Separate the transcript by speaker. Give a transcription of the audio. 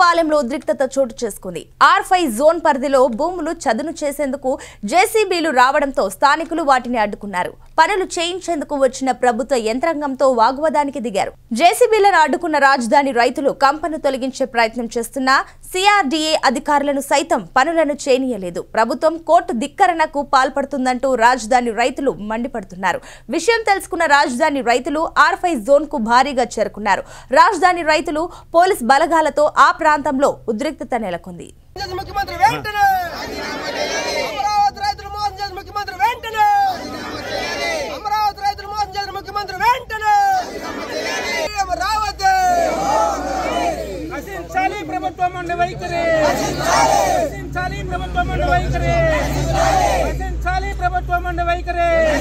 Speaker 1: పాలెంలో ఉద్రిక్తత చోటు చేసుకుంది ఆర్ ఫైవ్ జోన్ పరిధిలో భూములు చదును చేసేందుకు జేసీబీలు రావడంతో స్థానికులు వాటిని అడ్డుకున్నారు పనులు చేయించేందుకు వచ్చిన ప్రభుత్వ యంత్రాంగంతో వాగ్వాదానికి దిగారు జేసీబీలను అడ్డుకున్న రాజధాని రైతులు కంపను తొలగించే ప్రయత్నం చేస్తున్న సిఆర్డీఏ అధికారులను సైతం పనులను చేయనీయలేదు ప్రభుత్వం కోర్టు ధిక్కరణకు పాల్పడుతుందంటూ రాజధాని రైతులు మండిపడుతున్నారు విషయం తెలుసుకున్న రాజధాని రైతులు ఆర్ ఫైవ్ జోన్ కు భారీగా చేరుకున్నారు రాజధాని రైతులు పోలీస్ బలగాలతో ఆ ప్రాంతంలో ఉద్రిక్తత నెలకొంది
Speaker 2: చేసి ముఖ్యమంత్రి వెంటనే అమరావతి రైతులు మోసం చేసిన ముఖ్యమంత్రి వెంటనే అమరావతి రైతులు మోసం చేసిన ముఖ్యమంత్రి వెంటనే అమరావతి
Speaker 3: నశించాలి ప్రభుత్వం ఉండే వైఖరి నశించాలి ప్రభుత్వం ఉండే వైఖరి నశించాలి ప్రభుత్వం ఉండే వైఖరి